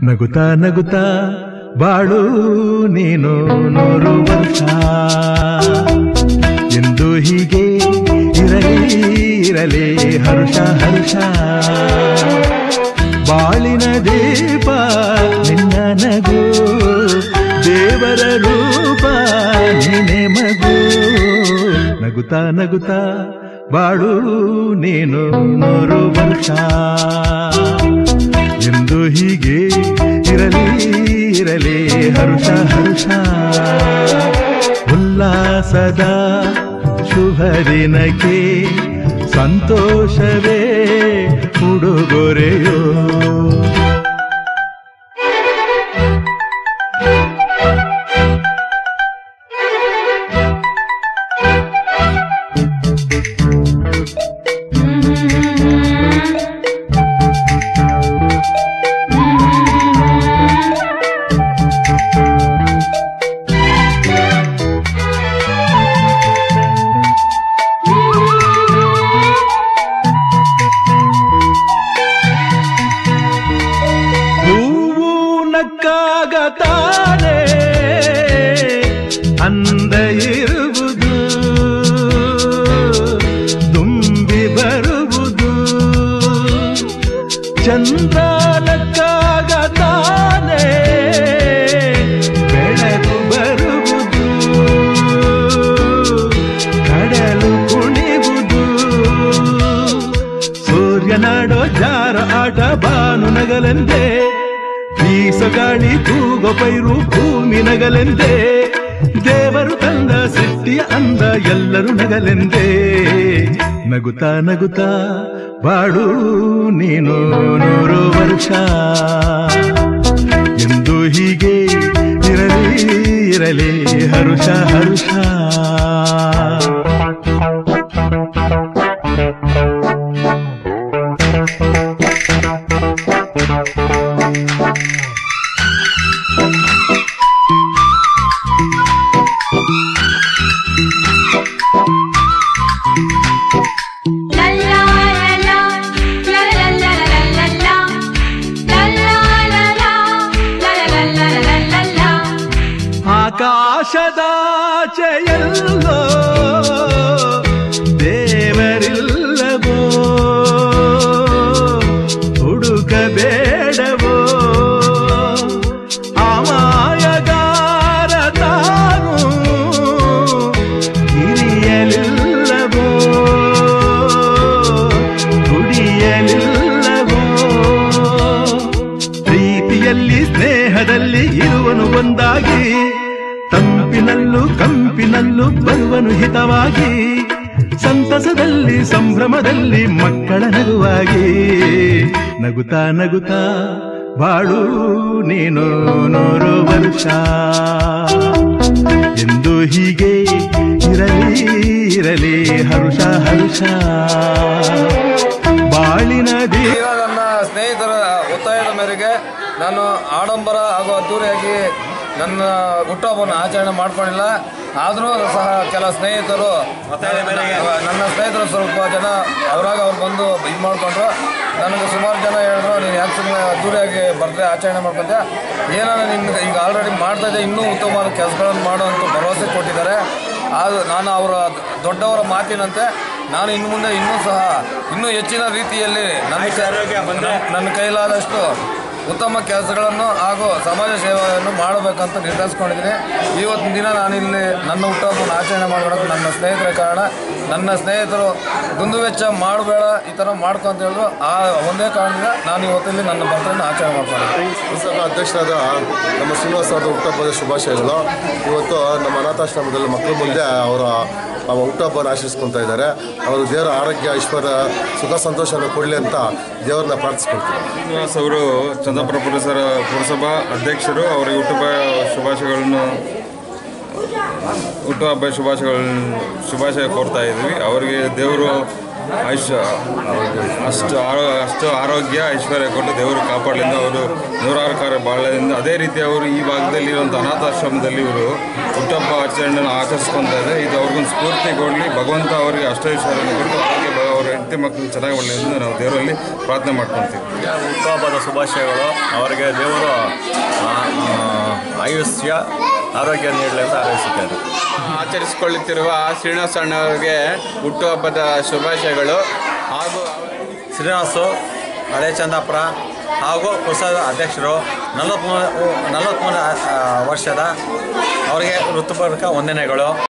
ನಗುತ್ತಾ ನಗುತ್ತಾ ಬಾಳು ನೀನು ನೂರು ವರ್ಷ ಎಂದು ಹೀಗೆ ಇರಲಿ ಇರಲಿ ಹರುಷ ಹರುಷ ಬಾಳಿನ ದೀಪ ನಿನ್ನ ನಗು ದೇವರ ರೂಪ ನೀನೆ ಮಗು ನಗುತ್ತಾ ನಗುತ್ತಾ ಬಾಳು ನೀನು ನೂರು ವರ್ಷ ಎಂದು ಹೀಗೆ ಇರಲಿ ಇರಲಿ ಹರುಷ ಹರುಷ ಉಲ್ಲಾಸದ ಶುಭ ದಿನಕ್ಕೆ ಸಂತೋಷವೇ ಉಡುಗೊರೆಯೋ ಹೂವು ನಕ್ಕಾಗ ತಾನೇ ಅಂದ ಇರುವುದು ತುಂಬಿ ಬರುವುದು ಚಂದ್ರ ನಕ್ಕಾಗ ತಾನೇ ಬೆಳಕು ಬರುವುದು ಕಡಲು ಕುಣಿವುದು ಸೂರ್ಯನಾಡೋ ಜಾರ ಆಟ ಬಾನು ನಗಲೆಂದೇ ಬೀಸಗಾಳಿ ತೂಗೋ ಪೈರು ಭೂಮಿ ನಗಲೆಂದೇ ದೇವರು ತಂದ ಸೃಷ್ಟಿಯ ಅಂದ ಎಲ್ಲರೂ ನಗಲೆಂದೇ ನಗುತ್ತಾ ನಗುತ್ತಾ ಬಾಳು ನೀನು ನೂರು ವರ್ಷ ಎಂದು ಹೀಗೆ ಇರಲಿ ಇರಲಿ ಹರುಷ ಹರುಷ La la la la, la la la la la la, la la la la, la la la la la la. ಆಕಾಶದಾಚೆಯಲ್ಲೋ ದೇವರಿಲ್ಲವೋ ಹುಡುಕಬೇಡವೋ ಅಮಾಯಗಾರ ತಾನು ಹಿರಿಯಲಿಲ್ಲವೋ ಕುಡಿಯಲಿಲ್ಲವೋ ಪ್ರೀತಿಯಲ್ಲಿ ಸ್ನೇಹದಲ್ಲಿ ಇರುವನು ಒಂದಾಗಿ ತಂಪಿನಲ್ಲೂ ಕಂಪಿನಲ್ಲೂ ಬರುವನು ಹಿತವಾಗಿ ಸಂತಸದಲ್ಲಿ ಸಂಭ್ರಮದಲ್ಲಿ ಮಕ್ಕಳ ನಗುವಾಗಿ ನಗುತ್ತಾ ನಗುತ್ತಾ ಬಾಳು ನೀನು ನೂರು ವರ್ಷ ಎಂದು ಹೀಗೆ ಇರಲಿ ಇರಲಿ ಹರುಷ ಹರುಷ ಬಾಳಿನ ದೀ ಈಗ ನನ್ನ ಸ್ನೇಹಿತರ ಒತ್ತಾಯದ ಮೇರೆಗೆ ನಾನು ಆಡಂಬರ ಹಾಗೂ ಅದ್ದೂರಿಯಾಗಿ ನನ್ನ ಹುಟ್ಟುಹಬ್ಬವನ್ನು ಆಚರಣೆ ಮಾಡ್ಕೊಂಡಿಲ್ಲ ಆದರೂ ಸಹ ಕೆಲ ಸ್ನೇಹಿತರು ನನ್ನ ಸ್ನೇಹಿತರು ಸ್ವಲ್ಪ ಜನ ಅವರಾಗ ಅವ್ರು ಬಂದು ಇದು ಮಾಡಿಕೊಂಡ್ರು ನನಗೆ ಸುಮಾರು ಜನ ಹೇಳಿದ್ರು ನೀನು ಯಾಕೆ ಸುಮ್ಮನೆ ಅದ್ದೂರಿಯಾಗಿ ಬರ್ತ್ಡೇ ಆಚರಣೆ ಮಾಡ್ಕೊಂತೆ ಏನಾರ ನಿನ್ಗೆ ಈಗ ಆಲ್ರೆಡಿ ಮಾಡ್ತಾ ಇದ್ದೆ ಇನ್ನೂ ಉತ್ತಮವಾದ ಕೆಲಸಗಳನ್ನು ಮಾಡುವಂಥ ಭರವಸೆ ಕೊಟ್ಟಿದ್ದಾರೆ ಅದು ನಾನು ಅವರ ದೊಡ್ಡವರ ಮಾತಿನಂತೆ ನಾನು ಇನ್ನು ಮುಂದೆ ಇನ್ನೂ ಸಹ ಇನ್ನೂ ಹೆಚ್ಚಿನ ರೀತಿಯಲ್ಲಿ ನನ್ನ ನನ್ನ- ನನ್ನ ಕೈಲಾದಷ್ಟು ಉತ್ತಮ ಕೆಲಸಗಳನ್ನು ಹಾಗೂ ಸಮಾಜ ಸೇವೆಯನ್ನು ಮಾಡಬೇಕಂತ ನಿರ್ಧರಿಸ್ಕೊಂಡಿದ್ದೀನಿ ಇವತ್ತಿನ ದಿನ ನಾನಿಲ್ಲಿ ನನ್ನ ಹುಟ್ಟುಹಬ್ಬವನ್ನು ಆಚರಣೆ ಮಾಡೋದಕ್ಕೆ ನನ್ನ ಸ್ನೇಹಿತರ ಕಾರಣ ನನ್ನ ಸ್ನೇಹಿತರು ದುಂದು ವೆಚ್ಚ ಮಾಡಬೇಡ ಈ ಥರ ಮಾಡ್ಕೊ ಅಂತ ಹೇಳಿದ್ರು ಆ ಒಂದೇ ಕಾರಣದಿಂದ ನಾನು ಇವತ್ತಿಲ್ಲಿ ನನ್ನ ಬರ್ತಡೇನ ಆಚರಣೆ ಮಾಡ್ಕೊಂಡಿದ್ದೀನಿ ಉತ್ಸವ ಅಧ್ಯಕ್ಷರಾದ ನಮ್ಮ ಶ್ರೀನಿವಾಸ ಅವರ ಹುಟ್ಟುಹಬ್ಬದ ಶುಭಾಶಯಗಳು ಇವತ್ತು ನಮ್ಮ ಅನಾಥಾಶ್ರಮದಲ್ಲಿ ಮಕ್ಕಳ ಮುಂದೆ ಅವರ ಆ ಹುಟ್ಟುಹಬ್ಬನ ಆಚರಿಸ್ಕೊತಾ ಇದ್ದಾರೆ ಅವರು ದೇವರ ಆರೋಗ್ಯ ಐಶ್ವರ್ಯ ಸುಖ ಸಂತೋಷನ ಕೊಡಲಿ ಅಂತ ದೇವರನ್ನ ಪ್ರಾರ್ಥಿಸ್ಕೊಳ್ತೀವಿ ಶ್ರೀನಿವಾಸ್ ಅವರು ಚಂದ್ರಪುರ ಪುರಸರ ಪುರಸಭಾ ಅಧ್ಯಕ್ಷರು ಅವರಿಗೆ ಹುಟ್ಟುಹಬ್ಬ ಶುಭಾಶಯಗಳನ್ನು ಹುಟ್ಟುಹಬ್ಬ ಶುಭಾಶಯಗಳನ್ನು ಶುಭಾಶಯ ಕೋರ್ತಾ ಇದ್ವಿ ಅವರಿಗೆ ದೇವರು ಆಯುಷ್ಯ ಅಷ್ಟು ಆರೋ ಅಷ್ಟು ಆರೋಗ್ಯ ಐಶ್ವರ್ಯ ಕೊಟ್ಟು ದೇವರು ಕಾಪಾಡಲಿಂದ ಅವರು ನೂರಾರು ಕಾರ್ಯ ಬಾಳದಿಂದ ಅದೇ ರೀತಿ ಅವರು ಈ ಭಾಗದಲ್ಲಿ ಇರುವಂಥ ಅನಾಥಾಶ್ರಮದಲ್ಲಿ ಇವರು ಹುಟ್ಟಹಬ್ಬ ಆಚರಣೆಯನ್ನು ಆಚರಿಸ್ಕೊತಾ ಇದೆ ಇದು ಅವ್ರಿಗೊಂದು ಸ್ಫೂರ್ತಿ ಕೊಡಲಿ ಭಗವಂತ ಅವರಿಗೆ ಅಷ್ಟೈಶ್ವರ್ಯವನ್ನು ಕೊಟ್ಟು ಅವರಿಗೆ ಬ- ಅವರ ಹೆಂಡತಿ ಮಕ್ಕಳು ಚೆನ್ನಾಗಿ ಒಳ್ಳೆಯದು ನಾವು ದೇವರಲ್ಲಿ ಪ್ರಾರ್ಥನೆ ಮಾಡ್ಕೊತೀವಿ ಹುಟ್ಟುಹಬ್ಬದ ಶುಭಾಶಯಗಳು ಅವರಿಗೆ ದೇವರು ಆಯುಷ್ಯ ಆರೋಗ್ಯ ನೀಡಲಿ ಅಂತ ಹಾರೈಸುತ್ತೇನೆ ಆಚರಿಸಿಕೊಳ್ಳುತ್ತಿರುವ ಶ್ರೀನಿವಾಸ ಅಣ್ಣವರಿಗೆ ಹುಟ್ಟುಹಬ್ಬದ ಶುಭಾಶಯಗಳು ಹಾಗೂ ಶ್ರೀನಿವಾಸು ಹಳೆ ಚಂದಾಪುರ ಹಾಗೂ ಹೊಸ ಅಧ್ಯಕ್ಷರು ನಲವತ್ತ್ಮೂರು ನಲವತ್ತ್ಮೂರು ವರ್ಷದ ಅವರಿಗೆ ಋತುಪೂರ್ವಕ ವಂದನೆಗಳು